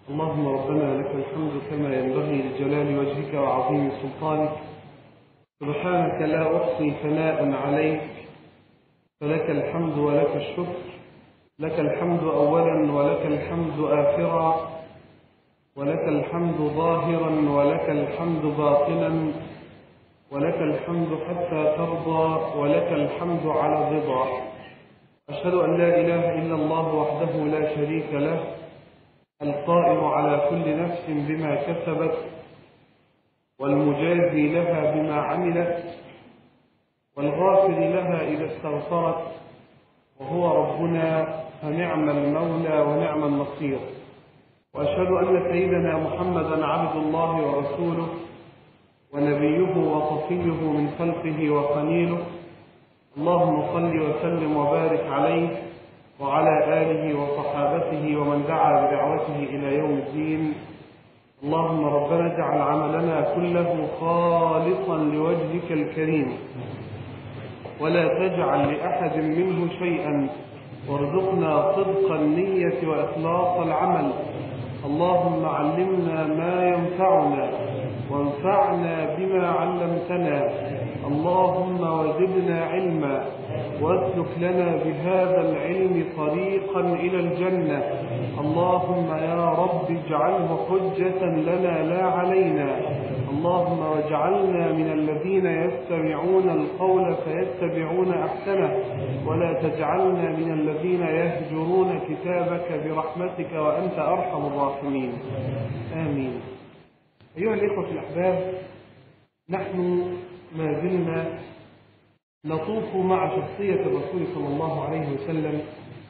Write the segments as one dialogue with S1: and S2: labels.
S1: اللهم ربنا لك الحمد كما ينبغي لجلال وجهك وعظيم سلطانك سبحانك لا أحصي ثناء عليك فلك الحمد ولك الشكر لك الحمد أولا ولك الحمد آخرا ولك الحمد ظاهرا ولك الحمد باطنا ولك الحمد حتى ترضى ولك الحمد على الرضا أشهد أن لا إله إلا الله وحده لا شريك له القائم على كل نفس بما كسبت والمجازي لها بما عملت والغافر لها إذا استغفرت وهو ربنا فنعم المولى ونعم النصير وأشهد أن سيدنا محمدا عبد الله ورسوله ونبيه وصفيه من خلقه وخليله اللهم صل وسلم وبارك عليه وعلى آله وصحابته ومن دعا بدعوته إلى يوم الدين اللهم ربنا اجعل عملنا كله خالصا لوجهك الكريم ولا تجعل لأحد منه شيئا وارزقنا صدق النية وإخلاص العمل اللهم علمنا ما ينفعنا وانفعنا بما علمتنا اللهم وزدنا علما واسلك لنا بهذا العلم طريقا إلى الجنة اللهم يا رب اجعله حجة لنا لا علينا اللهم واجعلنا من الذين يستمعون القول فيتبعون أحسنه ولا تجعلنا من الذين يهجرون كتابك برحمتك وأنت أرحم الراحمين آمين أيها الإخوة الأحباب نحن ما زلنا نطوف مع شخصية الرسول صلى الله عليه وسلم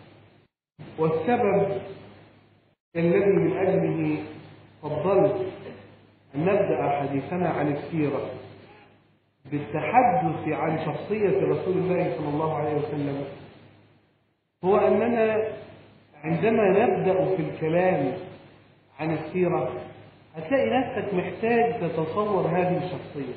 S1: والسبب الذي من أجله فضلت أن نبدأ حديثنا عن السيرة بالتحدث عن شخصية رسول الله صلى الله عليه وسلم هو أننا عندما نبدأ في الكلام عن السيرة هتلاقي نفسك محتاج تتصور هذه الشخصية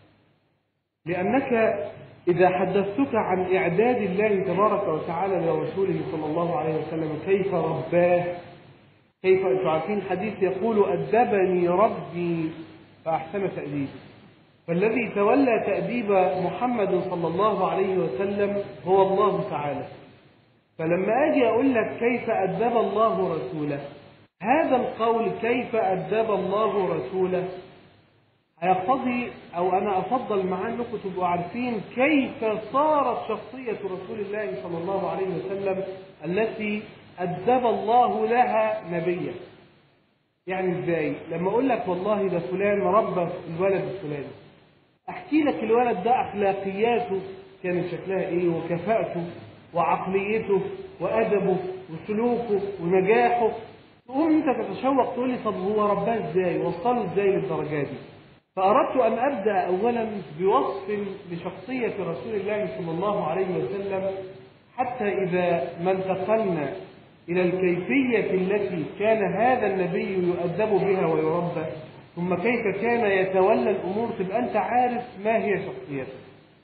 S1: لأنك إذا حدثتك عن إعداد الله تبارك وتعالى لرسوله صلى الله عليه وسلم كيف رباه كيف أنتم عارفين حديث يقول أدبني ربي فأحسن تأديبي فالذي تولى تأديب محمد صلى الله عليه وسلم هو الله تعالى فلما أجي أقول لك كيف أدب الله رسوله هذا القول كيف أدب الله رسوله هيقتضي أو أنا أفضل معاه أنكم تبقوا عارفين كيف صارت شخصية رسول الله صلى الله عليه وسلم التي أدب الله لها نبيا يعني ازاي لما اقول لك والله ده فلان ربى الولد الفلاني احكي لك الولد ده اخلاقياته كانت شكلها ايه وكفاءته وعقليته وادبه وسلوكه ونجاحه تقوم انت تتشوق تقول لي طب هو رباه ازاي وصله ازاي للدرجه دي فاردت ان ابدا اولا بوصف لشخصيه رسول الله صلى الله عليه وسلم حتى اذا ما انتقلنا إلى الكيفية التي كان هذا النبي يؤدب بها ويربى ثم كيف كان يتولى الأمور تبقى أنت عارف ما هي شخصيته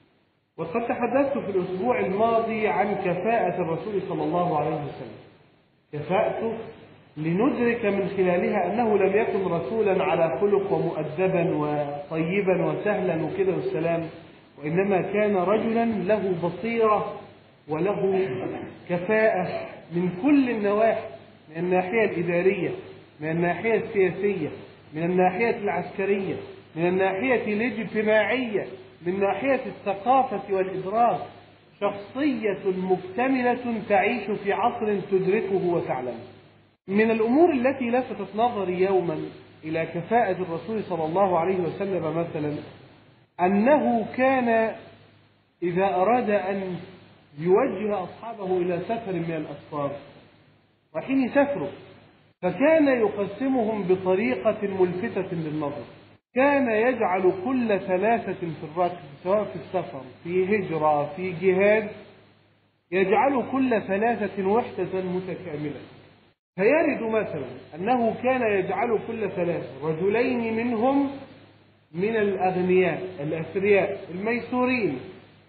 S1: وقد تحدثت في الأسبوع الماضي عن كفاءة الرسول صلى الله عليه وسلم كفاءته لندرك من خلالها أنه لم يكن رسولا على خلق ومؤدبا وطيبا وسهلا وكذا والسلام وإنما كان رجلا له بصيرة وله كفاءة من كل النواحي من الناحية الإدارية من الناحية السياسية من الناحية العسكرية من الناحية الاجتماعية من ناحية الثقافة والإدراك شخصية مكتملة تعيش في عصر تدركه وتعلمه من الأمور التي لفتت نظري يوما إلى كفاءة الرسول صلى الله عليه وسلم مثلا أنه كان إذا أراد أن يوجه أصحابه إلى سفر من الأسفار وحين يسافروا فكان يقسمهم بطريقة ملفتة للنظر كان يجعل كل ثلاثة في الركب سواء في السفر في هجرة في جهاد يجعل كل ثلاثة وحدة متكاملة فيرد مثلا أنه كان يجعل كل ثلاثة رجلين منهم من الأغنياء الأثرياء الميسورين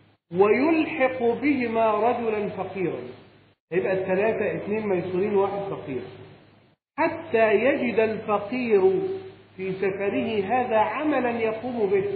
S1: ويلحق بهما رجلا فقيرا يبقى الثلاثة اثنين ميسورين واحد فقير حتى يجد الفقير في سفره هذا عملا يقوم به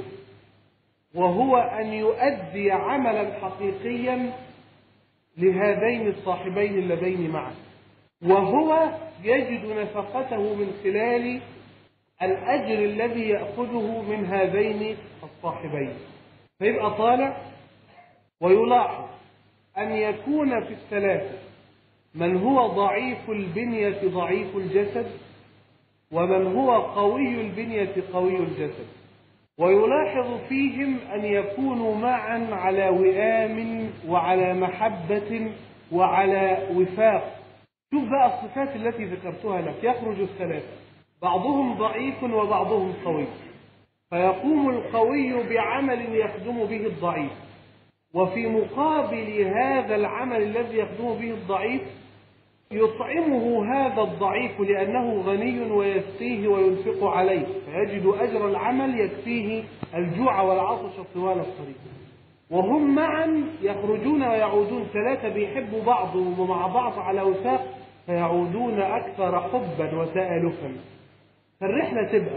S1: وهو أن يؤدي عملا حقيقيا لهذين الصاحبين اللذين معه وهو يجد نفقته من خلال الأجر الذي يأخذه من هذين الصاحبين فيبقى طالع ويلاحظ أن يكون في الثلاثة من هو ضعيف البنية ضعيف الجسد ومن هو قوي البنية قوي الجسد ويلاحظ فيهم أن يكونوا معا على وئام وعلى محبة وعلى وفاق شوف بقى الصفات التي ذكرتها لك يخرج الثلاثة بعضهم ضعيف وبعضهم قوي فيقوم القوي بعمل يخدم به الضعيف وفي مقابل هذا العمل الذي يخدم به الضعيف يطعمه هذا الضعيف لأنه غني ويسقيه وينفق عليه فيجد أجر العمل يكفيه الجوع والعطش طوال الطريق وهم معا يخرجون ويعودون ثلاثة بيحبوا بعض ومع بعض على وثاق فيعودون أكثر حبا وتآلفا فالرحلة تبقى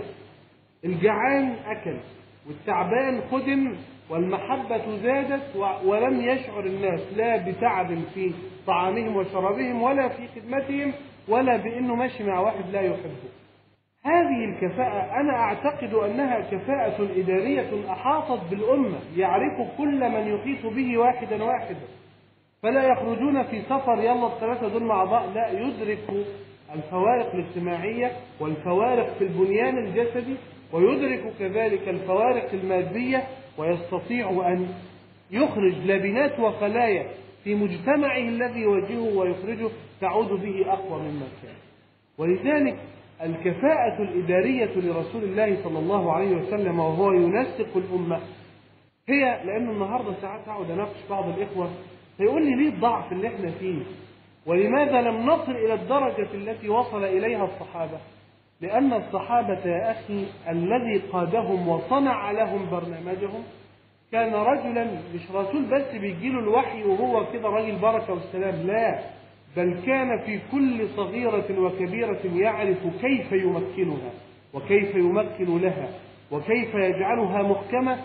S1: الجعان أكل والتعبان خدم والمحبة زادت ولم يشعر الناس لا بتعب في طعامهم وشرابهم ولا في خدمتهم ولا بأنه ماشي مع واحد لا يحبه هذه الكفاءة أنا أعتقد أنها كفاءة إدارية أحاطت بالأمة يعرف كل من يحيط به واحدا واحدا فلا يخرجون في سفر يلا الثلاثة دول مع بعض لا يدرك الفوارق الاجتماعية والفوارق في البنيان الجسدي ويدرك كذلك الفوارق المادية ويستطيع أن يخرج لبنات وخلايا في مجتمعه الذي يواجهه ويخرجه تعود به أقوى مما كان ولذلك الكفاءة الإدارية لرسول الله صلى الله عليه وسلم وهو ينسق الأمة هي لأن النهاردة ساعات أقعد أناقش بعض الإخوة فيقول لي ليه الضعف اللي احنا فيه ولماذا لم نصل إلى الدرجة التي وصل إليها الصحابة لأن الصحابة يا أخي الذي قادهم وصنع لهم برنامجهم كان رجلا مش رسول بس بيجيله الوحي وهو كده راجل بركة والسلام لا بل كان في كل صغيرة وكبيرة يعرف كيف يمكنها وكيف يمكن لها وكيف يجعلها محكمة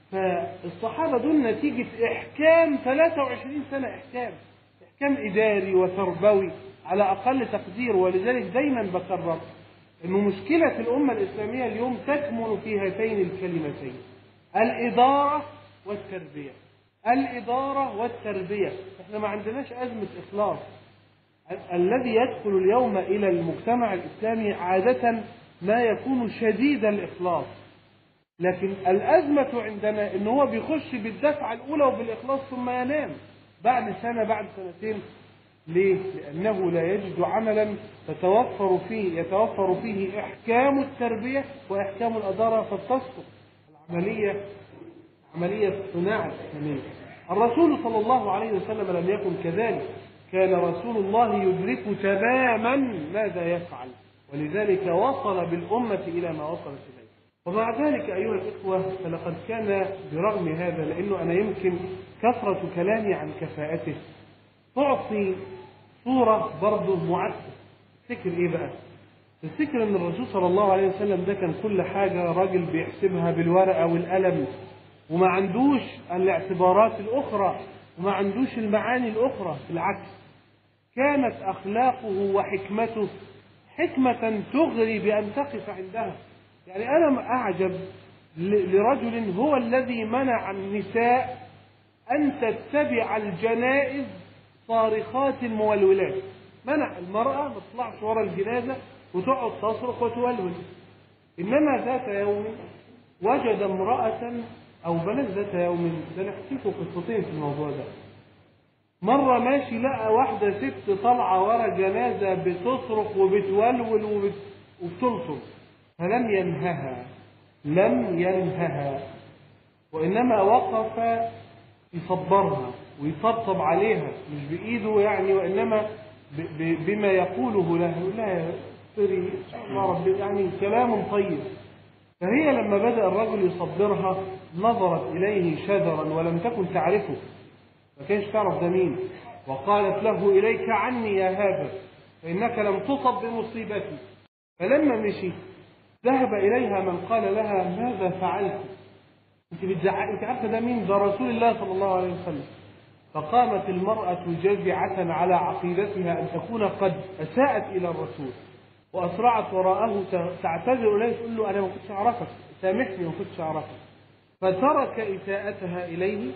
S1: فالصحابة دول نتيجة إحكام 23 سنة إحكام إحكام إداري وتربوي على أقل تقدير ولذلك دايما بكرر أن مشكلة الأمة الإسلامية اليوم تكمن في هاتين الكلمتين الإدارة والتربية الإدارة والتربية احنا ما عندناش أزمة إخلاص الذي يدخل اليوم إلى المجتمع الإسلامي عادة ما يكون شديد الإخلاص لكن الأزمة عندنا إن هو بيخش بالدفعة الأولى وبالإخلاص ثم ينام بعد سنة بعد سنتين ليه؟ لأنه لا يجد عملا تتوفر فيه يتوفر فيه إحكام التربية وإحكام الأدارة فتسقط العملية عملية صناعة الإسلامية الرسول صلى الله عليه وسلم لم يكن كذلك كان رسول الله يدرك تماما ماذا يفعل ولذلك وصل بالأمة إلى ما وصلت إليه ومع ذلك أيها الإخوة فلقد كان برغم هذا لأنه أنا يمكن كثرة كلامي عن كفاءته تعطي صورة برضه معكسة تفتكر إيه بقى؟ تفتكر إن الرسول صلى الله عليه وسلم ده كان كل حاجة راجل بيحسبها بالورقة والقلم وما عندوش الاعتبارات الأخرى وما عندوش المعاني الأخرى بالعكس كانت أخلاقه وحكمته حكمة تغري بأن تقف عندها يعني أنا أعجب لرجل هو الذي منع النساء أن تتبع الجنائز صارخات مولولات منع المرأة ما تطلعش ورا الجنازة وتقعد تصرخ وتولول إنما ذات يوم وجد امرأة أو بلاش ذات يوم ده أنا أحكيكم قصتين في الموضوع ده مرة ماشي لقى واحدة ست طالعة ورا جنازة بتصرخ وبتولول وبت... وبتلطم فلم ينهها لم ينهها وإنما وقف يصبرها ويطبطب عليها مش بإيده يعني وإنما ب... ب... بما يقوله لها يقول لها اغفري يا رب يعني كلام طيب فهي لما بدأ الرجل يصبرها نظرت إليه شذرا ولم تكن تعرفه ما كانش تعرف ده مين وقالت له إليك عني يا هذا فإنك لم تصب بمصيبتي فلما مشي ذهب إليها من قال لها ماذا فعلت أنت بتزعق أنت عارفة ده مين ده رسول الله صلى الله عليه وسلم فقامت المرأة جازعة على عقيدتها أن تكون قد أساءت إلى الرسول وأسرعت وراءه تعتذر إليه تقول له أنا ما كنتش أعرفك سامحني ما كنتش أعرفك فترك إساءتها إليه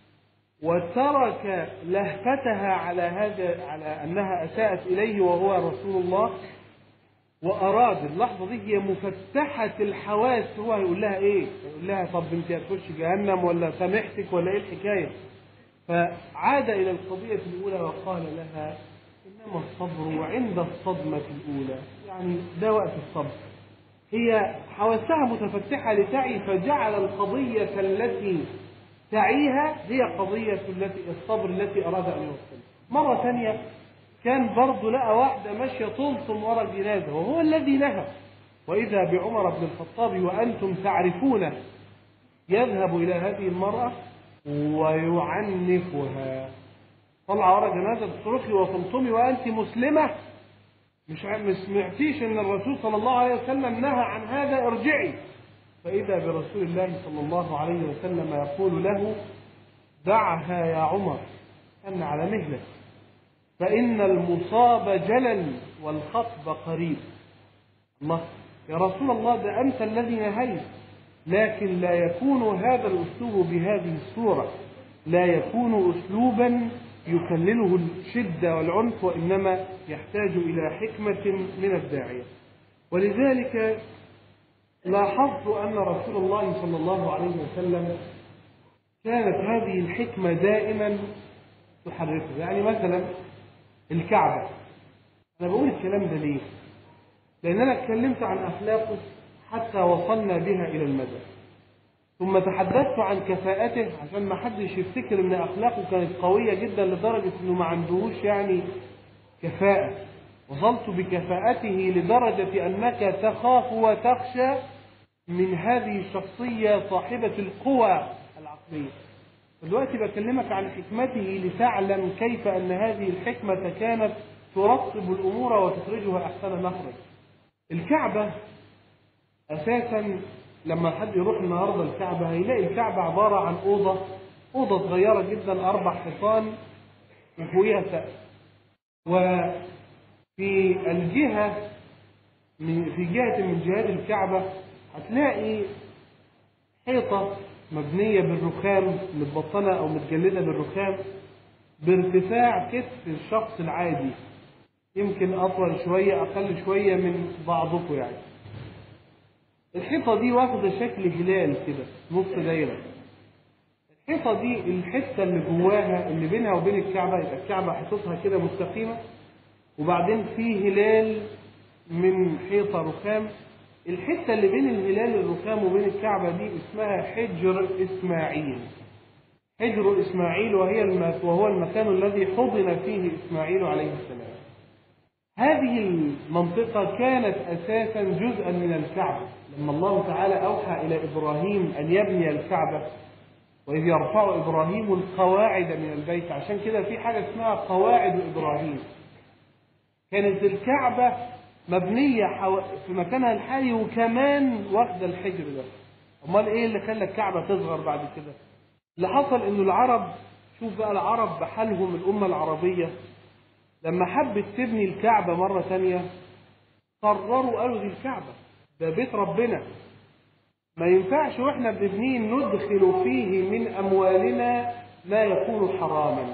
S1: وترك لهفتها على هذا على أنها أساءت إليه وهو رسول الله وأراد اللحظة دي هي مفتحة الحواس هو هيقول لها إيه؟ يقول لها طب أنت هتخش جهنم ولا سامحتك ولا إيه الحكاية؟ فعاد إلى القضية الأولى وقال لها إنما الصبر عند الصدمة الأولى يعني ده وقت الصبر هي حواسها متفتحة لتعي فجعل القضية التي تعيها هي قضية التي الصبر التي أراد أن يوصل مرة ثانية كان برضه لقى واحدة ماشية تلطم ورا الجنازة وهو الذي نهى وإذا بعمر بن الخطاب وأنتم تعرفونه يذهب إلى هذه المرأة ويعنفها طلع ورا جنازة تصرخي وتلطمي وأنت مسلمة مش ما سمعتيش ان الرسول صلى الله عليه وسلم نهى عن هذا ارجعي فاذا برسول الله صلى الله عليه وسلم يقول له دعها يا عمر ان على مهلك فان المصاب جلل والخطب قريب الله يا رسول الله ده انت الذي نهيت لكن لا يكون هذا الاسلوب بهذه الصوره لا يكون اسلوبا يكلله الشدة والعنف وإنما يحتاج إلى حكمة من الداعية ولذلك لاحظت أن رسول الله صلى الله عليه وسلم كانت هذه الحكمة دائما تحركه يعني مثلا الكعبة أنا بقول الكلام ده ليه لأن أنا اتكلمت عن أخلاقه حتى وصلنا بها إلى المدى ثم تحدثت عن كفاءته عشان ما حدش يفتكر ان اخلاقه كانت قويه جدا لدرجه انه ما عندهوش يعني كفاءه وصلت بكفاءته لدرجه انك تخاف وتخشى من هذه الشخصيه صاحبه القوى العقليه دلوقتي بكلمك عن حكمته لتعلم كيف ان هذه الحكمه كانت ترتب الامور وتخرجها احسن مخرج الكعبه اساسا لما حد يروح النهارده الكعبه هيلاقي الكعبه عباره عن اوضه اوضه صغيره جدا اربع حيطان وفوقيها سقف وفي الجهه من في جهه من جهات الكعبه هتلاقي حيطه مبنيه بالرخام متبطنه او متجلده بالرخام بارتفاع كتف الشخص العادي يمكن اطول شويه اقل شويه من بعضكم يعني الحيطة دي واخدة شكل هلال كده نص دايرة الحيطة دي الحتة اللي جواها اللي بينها وبين الكعبة يبقى الكعبة حيطتها كده مستقيمة وبعدين في هلال من حيطة رخام الحتة اللي بين الهلال الرخام وبين الكعبة دي اسمها حجر إسماعيل حجر إسماعيل وهي المك... وهو المكان الذي حضن فيه إسماعيل عليه السلام هذه المنطقة كانت أساسا جزءا من الكعبة لما الله تعالى أوحى إلى إبراهيم أن يبني الكعبة وإذ يرفع إبراهيم القواعد من البيت عشان كده في حاجة اسمها قواعد إبراهيم كانت الكعبة مبنية حو... في مكانها الحالي وكمان واخدة الحجر ده أمال إيه اللي خلى الكعبة تصغر بعد كده اللي حصل إنه العرب شوف بقى العرب بحالهم الأمة العربية لما حبت تبني الكعبة مرة ثانية قرروا قالوا دي الكعبة ده بيت ربنا ما ينفعش واحنا بنبنيه ندخل فيه من أموالنا ما يكون حراما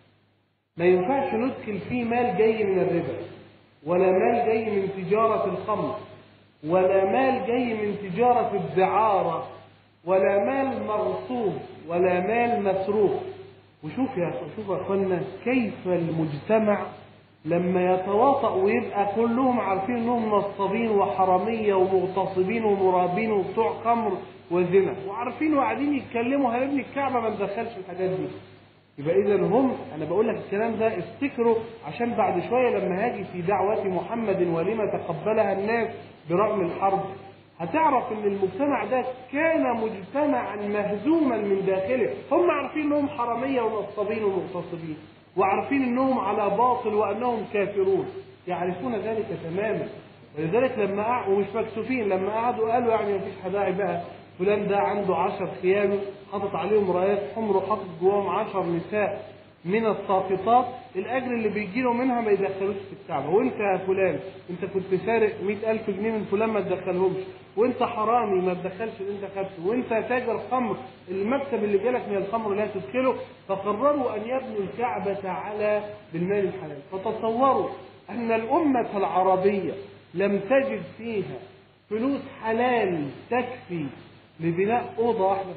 S1: ما ينفعش ندخل فيه مال جاي من الربا ولا مال جاي من تجارة الخمر ولا مال جاي من تجارة الدعارة ولا مال مغصوب ولا مال مسروق وشوف يا شوف يا اخوانا كيف المجتمع لما يتواطأ ويبقى كلهم عارفين انهم نصابين وحراميه ومغتصبين ومرابين وبتوع خمر وزنا وعارفين وقاعدين يتكلموا هنبني الكعبه ما ندخلش الحاجات دي يبقى اذا هم انا بقول لك الكلام ده افتكروا عشان بعد شويه لما هاجي في دعوه محمد ولما تقبلها الناس برغم الحرب هتعرف ان المجتمع ده كان مجتمعا مهزوما من داخله هم عارفين انهم حراميه ونصابين ومغتصبين وعارفين انهم على باطل وانهم كافرون يعرفون ذلك تماما ولذلك لما قعدوا ومش مكسوفين لما قعدوا قالوا يعني مفيش حداعي بقى فلان ده عنده عشر خيام حاطط عليهم رايات حمر وحاطط جواهم عشر نساء من الساقطات الاجر اللي بيجي له منها ما يدخلوش في الكعبه وانت يا فلان انت كنت سارق مئة ألف جنيه من فلان ما تدخلهمش وانت حرامي ما تدخلش اللي انت خدته وانت تاجر خمر المكسب اللي جالك من الخمر لا تدخله فقرروا ان يبنوا الكعبه على بالمال الحلال فتصوروا ان الامه العربيه لم تجد فيها فلوس حلال تكفي لبناء اوضه واحده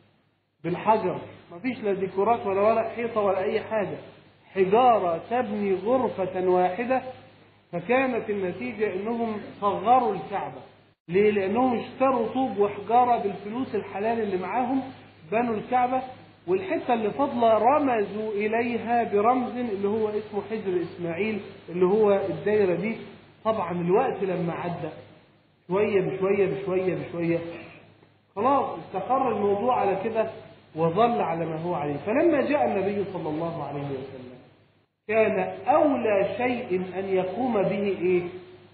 S1: بالحجر مفيش لا ديكورات ولا ورق حيطه ولا اي حاجه حجاره تبني غرفه واحده فكانت النتيجه انهم صغروا الكعبه ليه؟ لانهم اشتروا طوب وحجاره بالفلوس الحلال اللي معاهم بنوا الكعبه والحته اللي فاضله رمزوا اليها برمز اللي هو اسمه حجر اسماعيل اللي هو الدايره دي طبعا الوقت لما عدى شويه بشويه بشويه بشويه خلاص استقر الموضوع على كده وظل على ما هو عليه فلما جاء النبي صلى الله عليه وسلم كان أولى شيء أن يقوم به إيه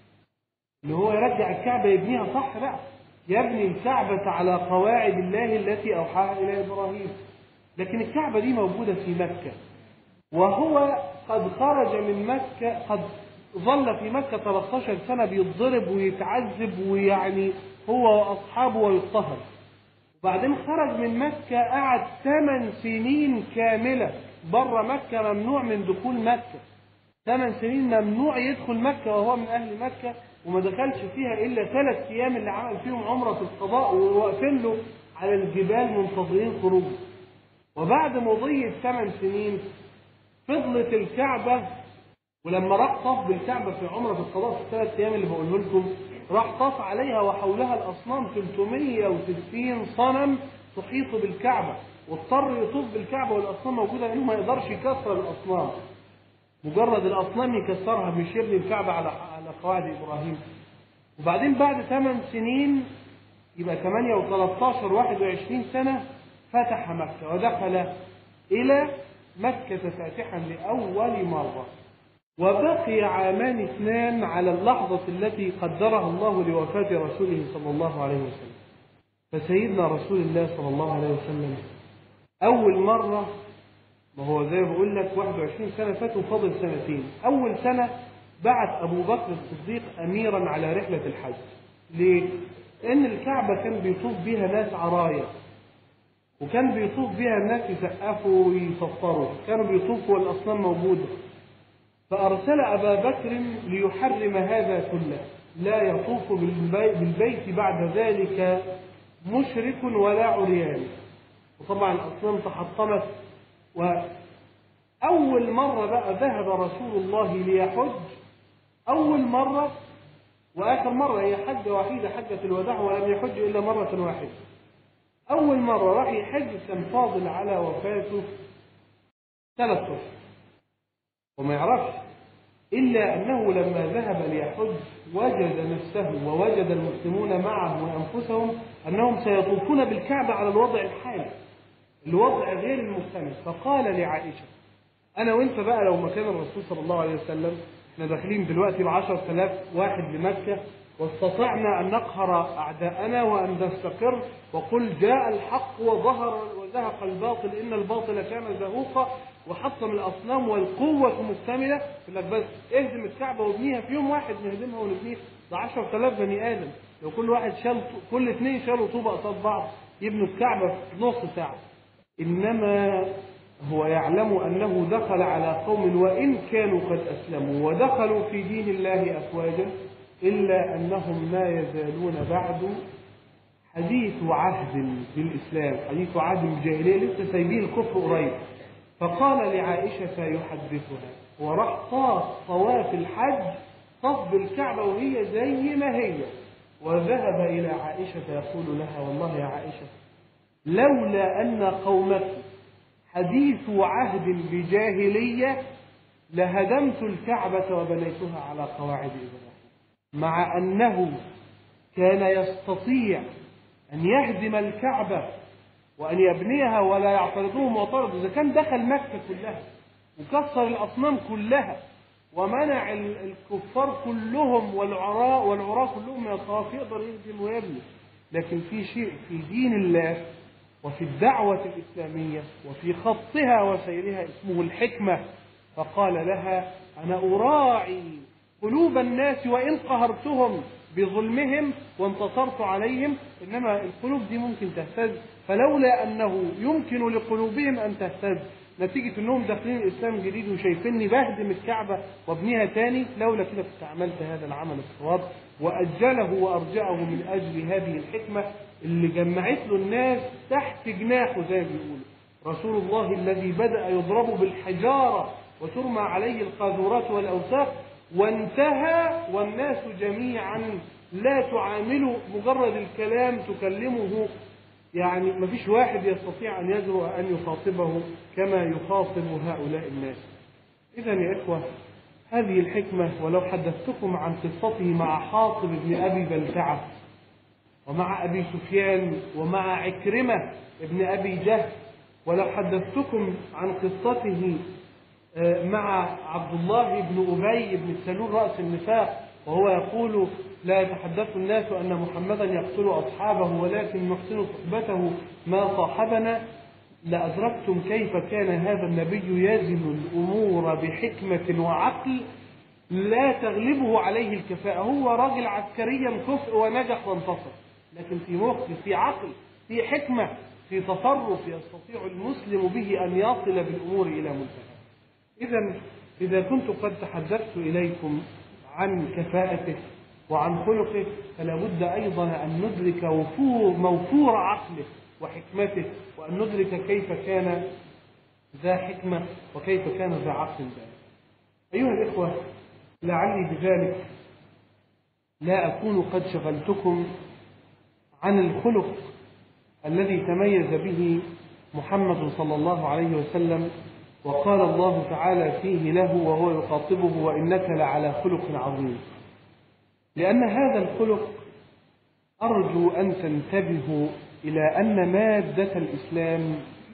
S1: اللي هو يرجع الكعبة يبنيها صح بقى يبني الكعبة على قواعد الله التي أوحاها إلى إبراهيم لكن الكعبة دي موجودة في مكة وهو قد خرج من مكة قد ظل في مكة 13 سنة بيتضرب ويتعذب ويعني هو وأصحابه ويضطهد وبعدين خرج من مكة قعد ثمان سنين كاملة بره مكة ممنوع من دخول مكة ثمان سنين ممنوع يدخل مكة وهو من أهل مكة وما دخلش فيها إلا ثلاث أيام اللي عمل فيهم عمرة القضاء وواقفين له على الجبال منتظرين خروجه وبعد مضي الثمان سنين فضلت الكعبة ولما راح طاف بالكعبة في عمرة القضاء في الثلاث أيام اللي بقوله لكم راح طاف عليها وحولها الأصنام 360 صنم تحيط بالكعبة واضطر يطوف بالكعبة والأصنام موجودة لأنه ما يقدرش يكسر الأصنام مجرد الأصنام يكسرها مش يبني الكعبة على على قواعد إبراهيم وبعدين بعد ثمان سنين يبقى 8 و13 21 سنة فتح مكة ودخل إلى مكة فاتحا لأول مرة وبقي عامان اثنان على اللحظة التي قدرها الله لوفاة رسوله صلى الله عليه وسلم فسيدنا رسول الله صلى الله عليه وسلم أول مرة ما هو زي ما بقول لك 21 سنة فاتوا فاضل سنتين أول سنة بعت أبو بكر الصديق أميرا على رحلة الحج ليه؟ لأن الكعبة كان بيطوف بيها ناس عرايا وكان بيطوف بيها الناس يسقفوا ويصفروا كانوا بيطوفوا والأصنام موجودة فأرسل أبا بكر ليحرم هذا كله لا يطوف بالبيت بعد ذلك مشرك ولا عريان وطبعا الأصنام تحطمت وأول مرة بقى ذهب رسول الله ليحج أول مرة وآخر مرة هي حجة وحيدة حجة الوداع ولم يحج إلا مرة واحدة أول مرة راح يحج كان فاضل على وفاته ثلاث أشهر وما يعرفش إلا أنه لما ذهب ليحج وجد نفسه ووجد المسلمون معه وأنفسهم أنهم سيطوفون بالكعبة على الوضع الحالي الوضع غير المختلف فقال لعائشة أنا وأنت بقى لو مكان الرسول صلى الله عليه وسلم احنا داخلين دلوقتي بعشر آلاف واحد لمكة واستطعنا أن نقهر أعداءنا وأن نستقر وقل جاء الحق وظهر وزهق الباطل إن الباطل كان زهوقا وحطم الأصنام والقوة مكتملة يقول لك بس اهدم الكعبة وابنيها في يوم واحد نهدمها ونبنيها ده 10000 بني آدم لو كل واحد شال كل اثنين شالوا طوبة قصاد بعض يبنوا الكعبة في نص ساعة إنما هو يعلم أنه دخل على قوم وإن كانوا قد أسلموا ودخلوا في دين الله أفواجا إلا أنهم ما يزالون بعد حديث عهد بالإسلام حديث عهد بالجاهلية لسه سايبين الكفر قريب فقال لعائشة يحدثها وراح طاف طواف الحج طاف بالكعبة وهي زي ما هي وذهب إلى عائشة يقول لها والله يا عائشة لولا أن قومك حديث عهد بجاهلية لهدمت الكعبة وبنيتها على قواعد إبراهيم مع أنه كان يستطيع أن يهدم الكعبة وأن يبنيها ولا يعترضوه معترض إذا كان دخل مكة كلها وكسر الأصنام كلها ومنع الكفار كلهم والعراء والعراء كلهم من الطواف يقدر يهزم ويبني لكن في شيء في دين الله وفي الدعوة الإسلامية وفي خطها وسيرها اسمه الحكمة فقال لها أنا أراعي قلوب الناس وإن قهرتهم بظلمهم وانتصرت عليهم إنما القلوب دي ممكن تهتز فلولا أنه يمكن لقلوبهم أن تهتز نتيجة أنهم داخلين الإسلام جديد وشايفيني بهدم الكعبة وابنيها تاني لولا كده كنت عملت هذا العمل الصواب وأجله وأرجعه من أجل هذه الحكمة اللي جمعت له الناس تحت جناحه زي ما بيقولوا رسول الله الذي بدأ يضرب بالحجارة وترمى عليه القاذورات والأوساخ وانتهى والناس جميعا لا تعامله مجرد الكلام تكلمه يعني ما فيش واحد يستطيع أن يجرؤ أن يخاطبه كما يخاطب هؤلاء الناس إذا يا إخوة هذه الحكمة ولو حدثتكم عن قصته مع حاطب بن أبي بلتعة ومع أبي سفيان ومع عكرمة ابن أبي جهل ولو حدثتكم عن قصته مع عبد الله بن أبي بن سلول رأس النفاق وهو يقول لا يتحدث الناس أن محمدا يقتل أصحابه ولكن نحسن صحبته ما صاحبنا لأدركتم كيف كان هذا النبي يزن الأمور بحكمة وعقل لا تغلبه عليه الكفاءة هو راجل عسكريا كفء ونجح وانتصر لكن في مخ في عقل في حكمة في تصرف يستطيع المسلم به أن يصل بالأمور إلى منتهى إذا إذا كنت قد تحدثت إليكم عن كفاءته وعن خلقه فلا بد أيضا أن ندرك وفور موفور عقله وحكمته وأن ندرك كيف كان ذا حكمة وكيف كان ذا عقل ذلك أيها الإخوة لعلي بذلك لا أكون قد شغلتكم عن الخلق الذي تميز به محمد صلى الله عليه وسلم وقال الله تعالى فيه له وهو يخاطبه وإنك لعلى خلق عظيم لأن هذا الخلق أرجو أن تنتبهوا إلى أن مادة الإسلام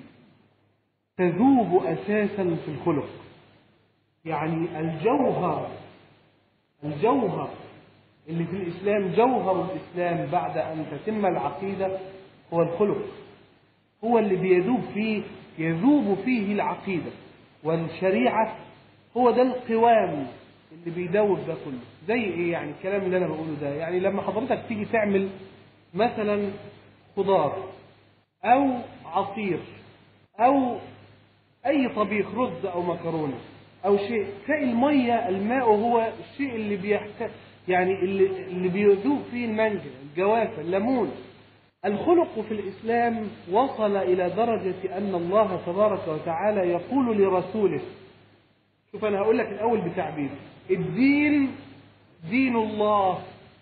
S1: تذوب أساسا في الخلق يعني الجوهر الجوهر اللي في الإسلام جوهر الإسلام بعد أن تتم العقيدة هو الخلق هو اللي بيذوب فيه يذوب فيه العقيدة والشريعة هو ده القوام اللي بيدوب ده كله زي ايه يعني الكلام اللي انا بقوله ده يعني لما حضرتك تيجي تعمل مثلا خضار او عصير او اي طبيخ رز او مكرونه او شيء تلاقي الميه الماء هو الشيء اللي بيحتاج يعني اللي, اللي بيذوب فيه المانجا الجوافه الليمون الخلق في الإسلام وصل إلى درجة أن الله تبارك وتعالى يقول لرسوله شوف أنا هقول لك الأول بتعبير الدين دين الله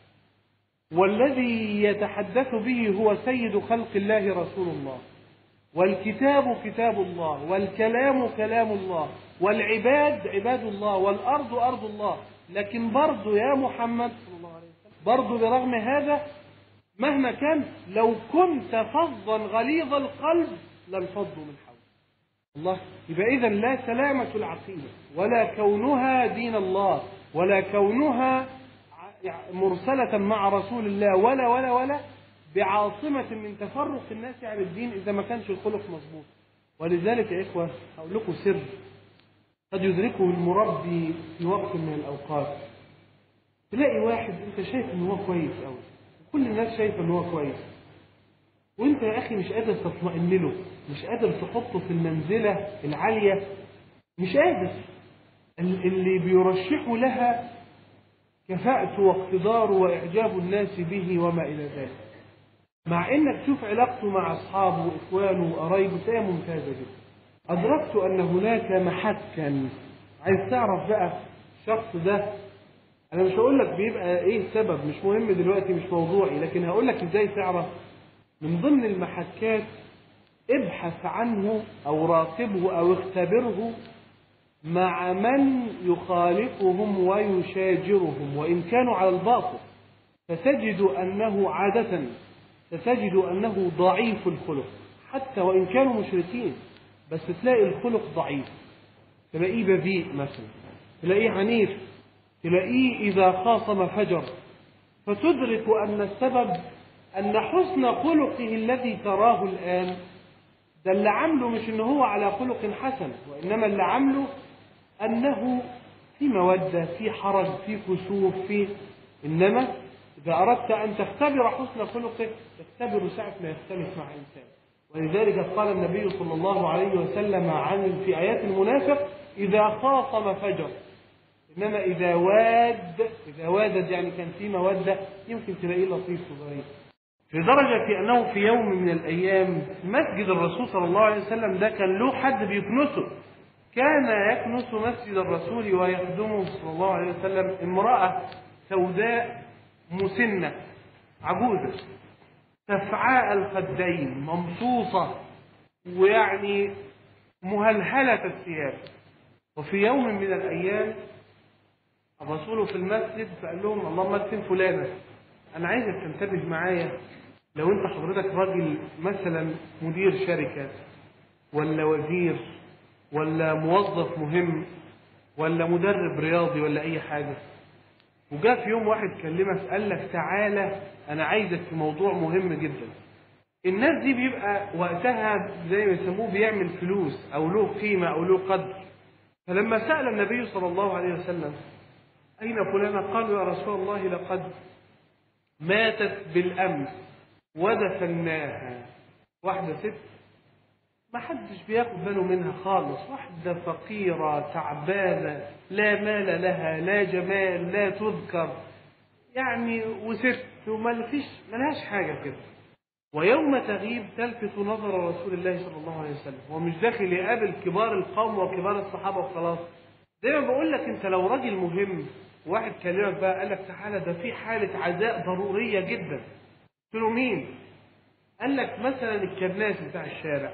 S1: والذي يتحدث به هو سيد خلق الله رسول الله والكتاب كتاب الله والكلام كلام الله والعباد عباد الله والأرض أرض الله لكن برضو يا محمد صلى الله عليه وسلم برضو برغم هذا مهما كان لو كنت فظا غليظ القلب لانفضوا من حولك الله يبقى اذا لا سلامة العقيدة ولا كونها دين الله ولا كونها مرسلة مع رسول الله ولا ولا ولا بعاصمة من تفرق الناس عن الدين إذا ما كانش الخلق مظبوط ولذلك يا إخوة أقول لكم سر قد يدركه المربي في وقت من الأوقات تلاقي واحد أنت شايف إن هو كويس أوي كل الناس شايفه ان هو كويس وانت يا اخي مش قادر تطمئن له مش قادر تحطه في المنزله العاليه مش قادر اللي بيرشحوا لها كفاءته واقتداره واعجاب الناس به وما الى ذلك مع انك تشوف علاقته مع اصحابه واخوانه وقرايبه تلاقيها ممتازه جدا ادركت ان هناك محكا عايز تعرف بقى الشخص ده انا مش هقول لك بيبقى ايه السبب مش مهم دلوقتي مش موضوعي لكن هقول لك ازاي تعرف من ضمن المحكات ابحث عنه او راقبه او اختبره مع من يخالفهم ويشاجرهم وان كانوا على الباطل فتجد انه عاده ستجد انه ضعيف الخلق حتى وان كانوا مشركين بس تلاقي الخلق ضعيف تلاقيه بذيء مثلا تلاقيه عنيف تلاقيه إذا خاصم فجر فتدرك أن السبب أن حسن خلقه الذي تراه الآن ده اللي عامله مش إن هو على خلق حسن وإنما اللي عامله أنه في مودة في حرج في كسوف في إنما إذا أردت أن تختبر حسن خلقه تختبر ساعة ما يختلف مع إنسان ولذلك قال النبي صلى الله عليه وسلم عن في آيات المنافق إذا خاصم فجر إنما إذا واد إذا وادد يعني كان في مودة يمكن تلاقيه لطيف وظريف لدرجة أنه في يوم من الأيام مسجد الرسول صلى الله عليه وسلم ده كان له حد بيكنسه كان يكنس مسجد الرسول ويخدمه صلى الله عليه وسلم امرأة سوداء مسنة عجوزة سفعاء الخدين ممصوصة ويعني مهلهلة الثياب وفي يوم من الأيام الرسول في المسجد فقال لهم اللهم ادفن فلانة أنا عايزك تنتبه معايا لو أنت حضرتك راجل مثلا مدير شركة ولا وزير ولا موظف مهم ولا مدرب رياضي ولا أي حاجة وجاء في يوم واحد كلمك قال لك تعالى أنا عايزك في موضوع مهم جدا الناس دي بيبقى وقتها زي ما يسموه بيعمل فلوس أو له قيمة أو له قدر فلما سأل النبي صلى الله عليه وسلم أين فلانة قالوا يا رسول الله لقد ماتت بالأمس ودفناها واحدة ست ما حدش بياخد باله منها خالص واحدة فقيرة تعبانة لا مال لها لا جمال لا تذكر يعني وست وما فيش ملهاش حاجة كده ويوم تغيب تلفت نظر رسول الله صلى الله عليه وسلم هو مش داخل يقابل كبار القوم وكبار الصحابة وخلاص دايما بقول لك انت لو راجل مهم واحد كلمك بقى قال لك تعالى ده في حالة عزاء ضرورية جدا قلت له مين؟ قال لك مثلا الكرناس بتاع الشارع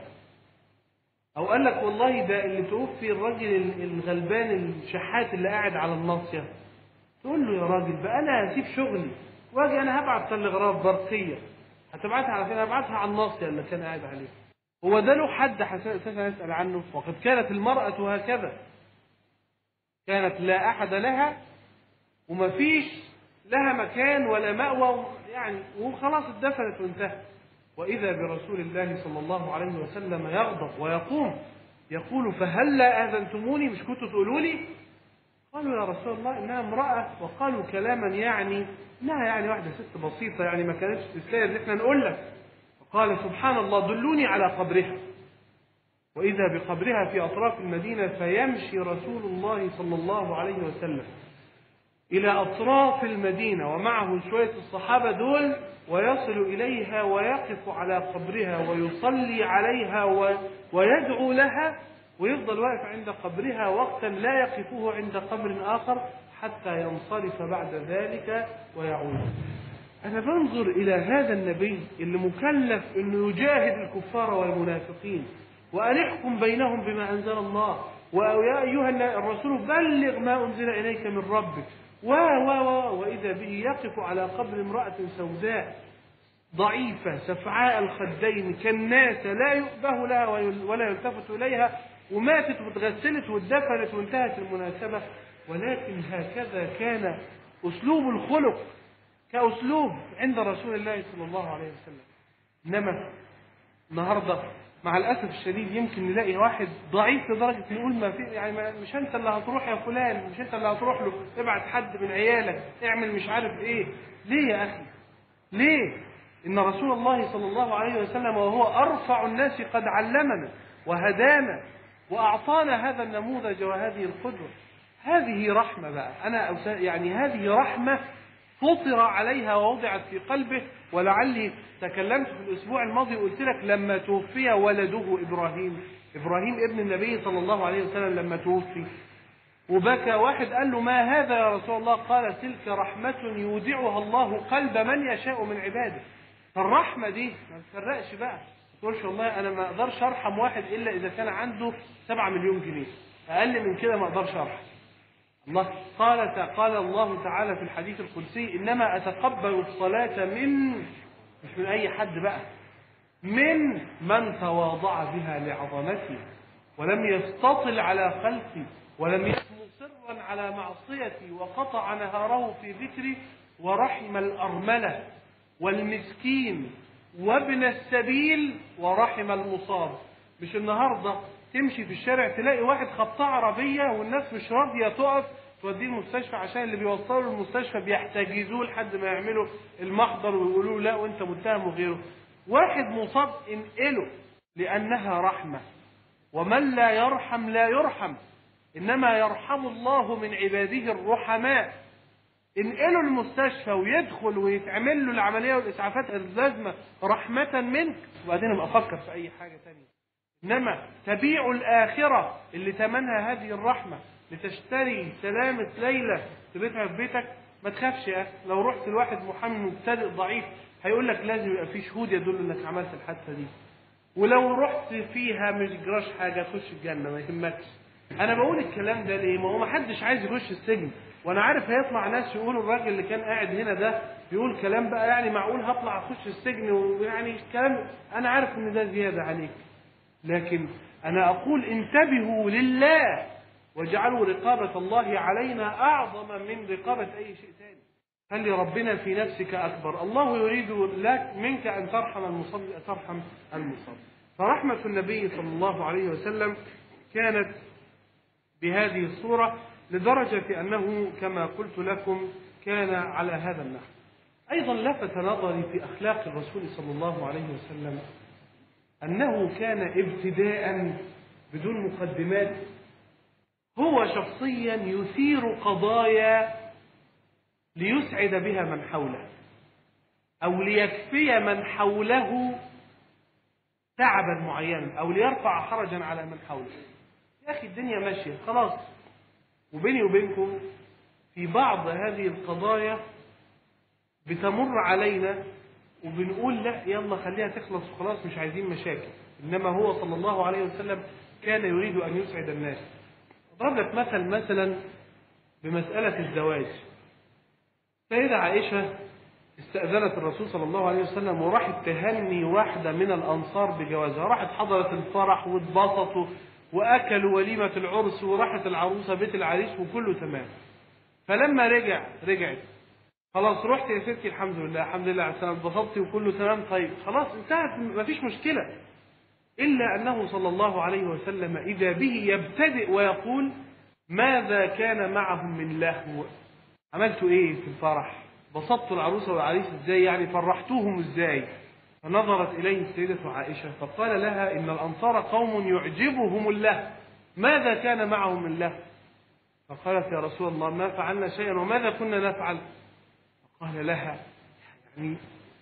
S1: او قال لك والله ده اللي توفي الراجل الغلبان الشحات اللي قاعد على الناصيه تقول له يا راجل بقى انا هسيب شغلي واجي انا هبعت تلغراف برقيه هتبعتها على فين هبعتها على الناصيه اللي كان قاعد عليه هو ده له حد اساسا يسال عنه وقد كانت المراه هكذا كانت لا احد لها ومفيش لها مكان ولا مأوى يعني وخلاص اتدفنت وانتهت وإذا برسول الله صلى الله عليه وسلم يغضب ويقوم يقول فهلا آذنتموني مش كنتوا تقولوا لي قالوا يا رسول الله إنها امرأة وقالوا كلاما يعني إنها يعني واحدة ست بسيطة يعني ما كانتش تستاهل إن إحنا نقول لك فقال سبحان الله دلوني على قبرها وإذا بقبرها في أطراف المدينة فيمشي رسول الله صلى الله عليه وسلم إلى أطراف المدينة ومعه شوية الصحابة دول ويصل إليها ويقف على قبرها ويصلي عليها و... ويدعو لها ويفضل واقف عند قبرها وقتا لا يقفه عند قبر آخر حتى ينصرف بعد ذلك ويعود أنا بنظر إلى هذا النبي اللي مكلف أنه يجاهد الكفار والمنافقين وأن يحكم بينهم بما أنزل الله ويا أيها الرسول بلغ ما أنزل إليك من ربك و و و وإذا به يقف على قبر امرأة سوداء ضعيفة سفعاء الخدين كالناسة لا يؤبه لها ولا يلتفت إليها وماتت واتغسلت واتدفنت وانتهت المناسبة ولكن هكذا كان أسلوب الخلق كأسلوب عند رسول الله صلى الله عليه وسلم إنما النهارده مع الاسف الشديد يمكن نلاقي واحد ضعيف لدرجه نقول ما في يعني ما مش انت اللي هتروح يا فلان مش انت اللي هتروح له ابعت حد من عيالك اعمل مش عارف ايه ليه يا اخي ليه ان رسول الله صلى الله عليه وسلم وهو ارفع الناس قد علمنا وهدانا واعطانا هذا النموذج وهذه القدوه هذه رحمه بقى انا يعني هذه رحمه فطر عليها ووضعت في قلبه ولعلي تكلمت في الاسبوع الماضي وقلت لك لما توفي ولده ابراهيم ابراهيم ابن النبي صلى الله عليه وسلم لما توفي وبكى واحد قال له ما هذا يا رسول الله قال تلك رحمة يودعها الله قلب من يشاء من عباده الرحمة دي ما تفرقش بقى ما تقولش والله انا ما اقدرش ارحم واحد الا اذا كان عنده 7 مليون جنيه اقل من كده ما اقدرش ارحم الله قال قال الله تعالى في الحديث القدسي انما اتقبل الصلاه من مش من اي حد بقى من من تواضع بها لعظمتي ولم يستطل على خلقي ولم يكن مصرا مصرا على معصيتي وقطع نهاره في ذكري ورحم الأرملة والمسكين وابن السبيل ورحم المصاب مش النهاردة تمشي في الشارع تلاقي واحد خبطاه عربية والناس مش راضية تقف توديه المستشفى عشان اللي بيوصلوا المستشفى بيحتجزوه لحد ما يعملوا المحضر ويقولوا له لا وانت متهم وغيره واحد مصاب انقله لأنها رحمة ومن لا يرحم لا يرحم إنما يرحم الله من عباده الرحماء انقله المستشفى ويدخل ويتعمل له العملية والإسعافات اللازمة رحمة منك وبعدين ابقى أفكر في أي حاجة تانية إنما تبيع الآخرة اللي تمنها هذه الرحمة لتشتري سلامة ليلة تبيتها في بيتك ما تخافش يا أخي لو رحت لواحد محامي مبتدئ ضعيف هيقول لك لازم يبقى في شهود يدل انك عملت الحادثه دي ولو رحت فيها مش جراش حاجه تخش الجنه ما يهمكش انا بقول الكلام ده ليه ما هو ما حدش عايز يخش السجن وانا عارف هيطلع ناس يقولوا الراجل اللي كان قاعد هنا ده بيقول كلام بقى يعني معقول هطلع اخش السجن ويعني كلام انا عارف ان ده زياده عليك لكن انا اقول انتبهوا لله واجعلوا رقابه الله علينا اعظم من رقابه اي شيء ثاني خلي ربنا في نفسك أكبر الله يريد لك منك أن ترحم المصلي ترحم المصلي فرحمة النبي صلى الله عليه وسلم كانت بهذه الصورة لدرجة أنه كما قلت لكم كان على هذا النحو أيضا لفت نظري في أخلاق الرسول صلى الله عليه وسلم أنه كان ابتداء بدون مقدمات هو شخصيا يثير قضايا ليسعد بها من حوله أو ليكفي من حوله تعبا معينا أو ليرفع حرجا على من حوله يا أخي الدنيا ماشية خلاص وبيني وبينكم في بعض هذه القضايا بتمر علينا وبنقول لا يلا خليها تخلص وخلاص مش عايزين مشاكل إنما هو صلى الله عليه وسلم كان يريد أن يسعد الناس أضرب لك مثل مثلا بمسألة الزواج سيدة عائشة استأذنت الرسول صلى الله عليه وسلم وراحت تهني واحدة من الأنصار بجوازها راحت حضرت الفرح واتبسطوا وأكلوا وليمة العرس وراحت العروسة بيت العريس وكله تمام فلما رجع رجعت خلاص رحت يا ستي الحمد لله الحمد لله على السلامة اتبسطتي وكله تمام طيب خلاص انتهت مفيش مشكلة إلا أنه صلى الله عليه وسلم إذا به يبتدئ ويقول ماذا كان معهم من لهو عملتوا ايه في الفرح بسطتوا العروسة والعريس ازاي يعني فرحتوهم ازاي فنظرت اليه السيدة عائشة فقال لها ان الانصار قوم يعجبهم الله ماذا كان معهم من له فقالت يا رسول الله ما فعلنا شيئا وماذا كنا نفعل فقال لها يعني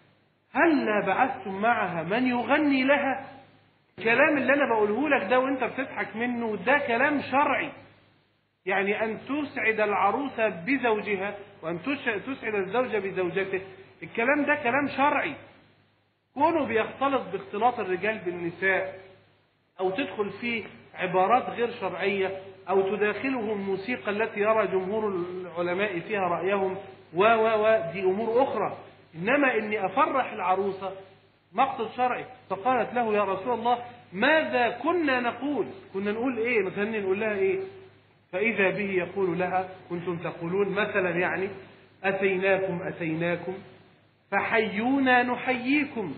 S1: هلا بعثتم معها من يغني لها الكلام اللي انا بقوله لك ده وانت بتضحك منه ده كلام شرعي يعني أن تسعد العروس بزوجها وأن تسعد الزوج بزوجته الكلام ده كلام شرعي كونه بيختلط باختلاط الرجال بالنساء أو تدخل فيه عبارات غير شرعية أو تداخله الموسيقى التي يرى جمهور العلماء فيها رأيهم و و و دي أمور أخرى إنما إني أفرح العروسة مقصد شرعي فقالت له يا رسول الله ماذا كنا نقول كنا نقول إيه نغني نقول لها إيه فإذا به يقول لها كنتم تقولون مثلا يعني أتيناكم أتيناكم فحيونا نحييكم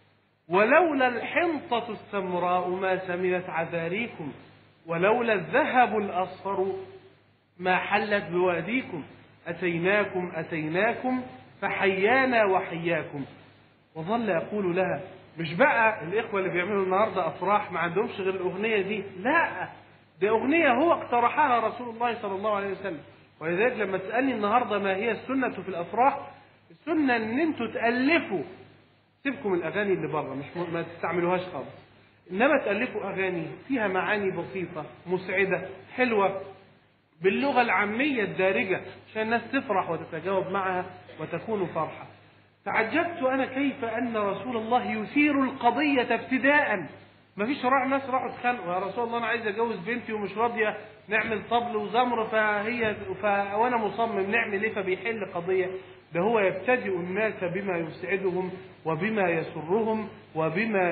S1: ولولا الحنطة السمراء ما سمنت عذاريكم ولولا الذهب الأصفر ما حلت بواديكم أتيناكم أتيناكم فحيانا وحياكم وظل يقول لها مش بقى الإخوة اللي بيعملوا النهاردة أفراح ما عندهمش غير الأغنية دي لا دي أغنية هو اقترحها رسول الله صلى الله عليه وسلم ولذلك لما تسألني النهاردة ما هي السنة في الأفراح السنة إن أنتوا تألفوا سيبكم الأغاني اللي بره مش م... ما تستعملوهاش خالص إنما تألفوا أغاني فيها معاني بسيطة مسعدة حلوة باللغة العامية الدارجة عشان الناس تفرح وتتجاوب معها وتكون فرحة تعجبت أنا كيف أن رسول الله يثير القضية ابتداء ما فيش راح ناس راحوا اتخانقوا يا رسول الله انا عايز اتجوز بنتي ومش راضيه نعمل طبل وزمر فهي ف... وانا مصمم نعمل ايه فبيحل قضيه ده هو يبتدئ الناس بما يسعدهم وبما يسرهم وبما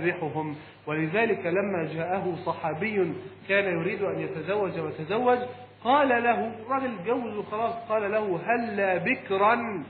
S1: يفرحهم ولذلك لما جاءه صحابي كان يريد ان يتزوج وتزوج قال له الراجل اتجوز وخلاص قال له هلا بكرا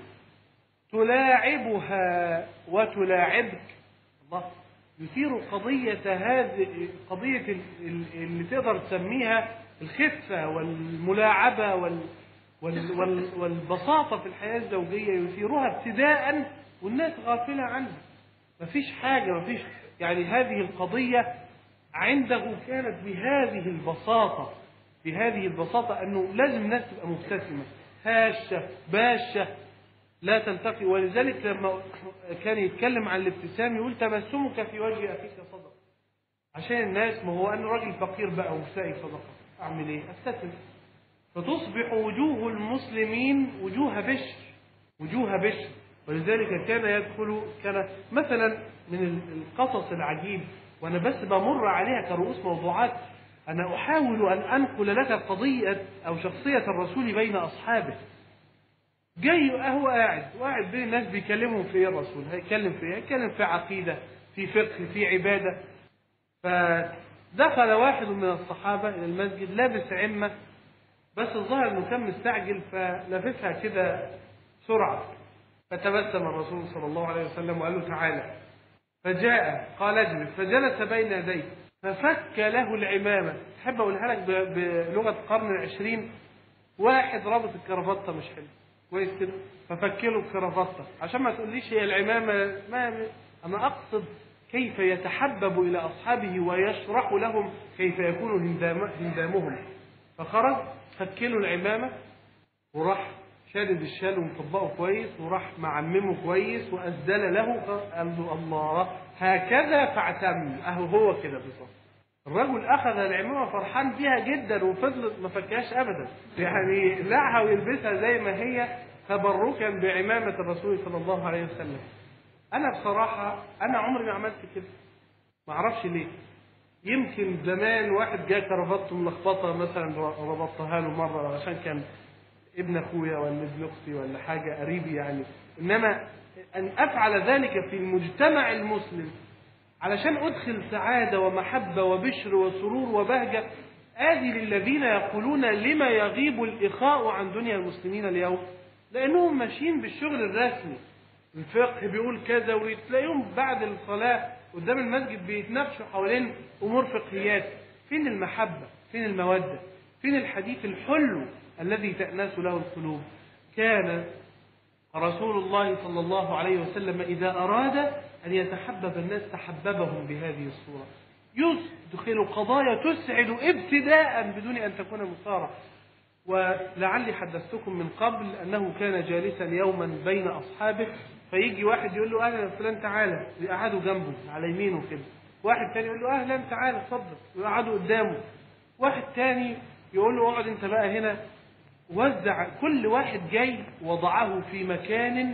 S1: تلاعبها وتلاعبك الله يثير قضية هذه قضية اللي تقدر تسميها الخفة والملاعبة وال وال وال والبساطة في الحياة الزوجية يثيرها ابتداء والناس غافلة عنها مفيش حاجة مفيش يعني هذه القضية عنده كانت بهذه البساطة بهذه البساطة أنه لازم الناس تبقى مبتسمة هاشة باشة لا تلتقي ولذلك لما كان يتكلم عن الابتسام يقول تبسمك في وجه أخيك صدقة عشان الناس ما هو أنا راجل فقير بقى ومسائي صدقة أعمل إيه؟ أبتسم فتصبح وجوه المسلمين وجوه بشر وجوه بشر ولذلك كان يدخل كان مثلا من القصص العجيب وانا بس بمر عليها كرؤوس موضوعات انا احاول ان انقل لك قضيه او شخصيه الرسول بين اصحابه جاي هو قاعد وقاعد بين الناس بيكلمهم في ايه الرسول هيتكلم في ايه هيتكلم في عقيده في فقه في عباده فدخل واحد من الصحابه الى المسجد لابس عمه بس الظاهر انه كان مستعجل فلبسها كده بسرعه فتبسم الرسول صلى الله عليه وسلم وقال له تعالى فجاء قال اجلس فجلس بين يديه ففك له العمامة تحب أقولها لك بلغة القرن العشرين واحد رابط الكرافتة مش حلو كويس كده ففك له الكرافتة عشان ما تقوليش هي العمامة ما أنا أقصد كيف يتحبب إلى أصحابه ويشرح لهم كيف يكون هندامهم فخرج فك له العمامة وراح شادد الشال ومطبقه كويس وراح معممه كويس وأسدل له قال له الله هكذا فاعتم أهو هو كده بالظبط الرجل أخذ العمامة فرحان بيها جدا وفضلت ما فكهاش أبدا يعني لعها ويلبسها زي ما هي تبركا بعمامة الرسول صلى الله عليه وسلم أنا بصراحة أنا عمري ما عملت كده ما أعرفش ليه يمكن زمان واحد جاء كرافته ملخبطة مثلا ربطتها له مرة عشان كان ابن اخويا ولا ابن اختي ولا حاجه قريبي يعني انما ان افعل ذلك في المجتمع المسلم علشان ادخل سعاده ومحبه وبشر وسرور وبهجه ادي للذين يقولون لما يغيب الاخاء عن دنيا المسلمين اليوم لانهم ماشيين بالشغل الرسمي الفقه بيقول كذا وتلاقيهم بعد الصلاه قدام المسجد بيتناقشوا حوالين امور فقهيات فين المحبه فين الموده فين الحديث الحلو الذي تأناس له القلوب كان رسول الله صلى الله عليه وسلم إذا أراد أن يتحبب الناس تحببهم بهذه الصورة يدخل قضايا تسعد ابتداء بدون أن تكون مثارة ولعلي حدثتكم من قبل أنه كان جالسا يوما بين أصحابه فيجي واحد يقول له أهلا فلان تعالى ويقعدوا جنبه على يمينه كده واحد تاني يقول له أهلا تعالى اتفضل ويقعدوا قدامه واحد تاني يقول له اقعد انت بقى هنا وزع كل واحد جاي وضعه في مكان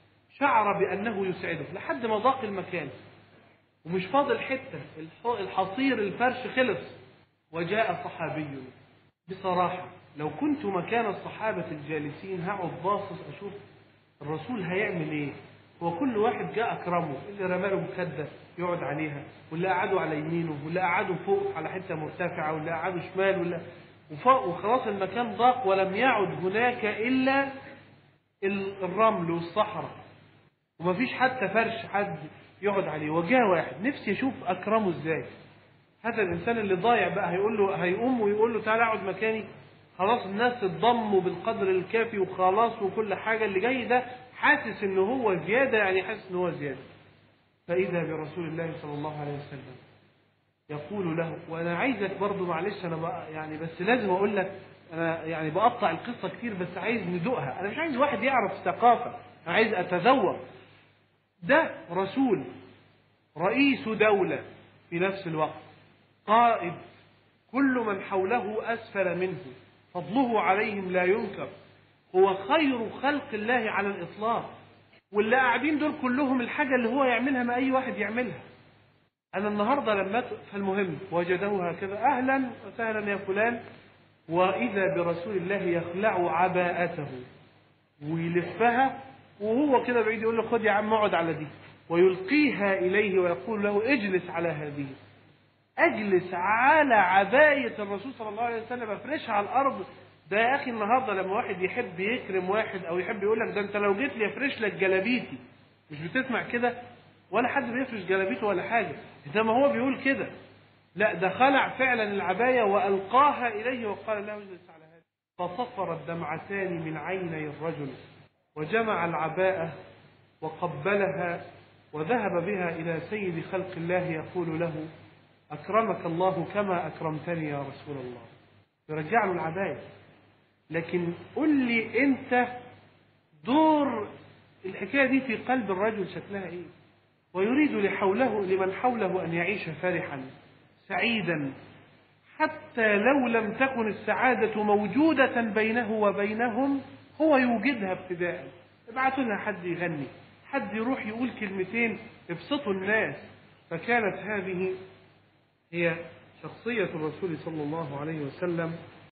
S1: شعر بأنه يسعده لحد ما ضاق المكان ومش فاضل حتة الحصير الفرش خلص وجاء صحابي بصراحة لو كنت مكان الصحابة الجالسين هقعد باصص أشوف الرسول هيعمل إيه هو كل واحد جاء أكرمه اللي رمى له مخدة يقعد عليها واللي قعدوا على يمينه واللي قعدوا فوق على حتة مرتفعة واللي قعدوا شمال واللي وخلاص المكان ضاق ولم يعد هناك إلا الرمل والصحراء ومفيش حتى فرش حد يقعد عليه وجاء واحد نفسي اشوف اكرمه ازاي هذا الانسان اللي ضايع بقى هيقول له هيقوم ويقول له تعالى اقعد مكاني خلاص الناس اتضموا بالقدر الكافي وخلاص وكل حاجه اللي جاي ده حاسس ان هو زياده يعني حاسس ان هو زياده فاذا برسول الله صلى الله عليه وسلم يقول له وانا عايزك برضو معلش انا بقى يعني بس لازم اقول لك انا يعني بقطع القصه كتير بس عايز ندوقها انا مش عايز واحد يعرف ثقافه انا عايز اتذوق ده رسول رئيس دوله في نفس الوقت قائد كل من حوله اسفل منه فضله عليهم لا ينكر هو خير خلق الله على الاطلاق واللي قاعدين دول كلهم الحاجه اللي هو يعملها ما اي واحد يعملها أنا النهاردة لما فالمهم وجده هكذا أهلا وسهلا يا فلان وإذا برسول الله يخلع عباءته ويلفها وهو كده بعيد يقول له خد يا عم اقعد على دي ويلقيها إليه ويقول له اجلس على هذه اجلس على عبايه الرسول صلى الله عليه وسلم افرشها على الارض ده يا اخي النهارده لما واحد يحب يكرم واحد او يحب يقول لك ده انت لو جيت لي افرش لك جلابيتي مش بتسمع كده ولا حد بيفرش جلابيته ولا حاجه زي ما هو بيقول كده لا ده خلع فعلا العبايه والقاها اليه وقال له اجلس على هذا فصفرت دمعتان من عيني الرجل وجمع العباءه وقبلها وذهب بها الى سيد خلق الله يقول له اكرمك الله كما اكرمتني يا رسول الله يرجع له العبايه لكن قل لي انت دور الحكايه دي في قلب الرجل شكلها ايه ويريد لحوله لمن حوله ان يعيش فرحا سعيدا حتى لو لم تكن السعاده موجوده بينه وبينهم هو يوجدها ابتداء ابعتوا لنا حد يغني حد يروح يقول كلمتين يبسطوا الناس فكانت هذه هي شخصيه الرسول صلى الله عليه وسلم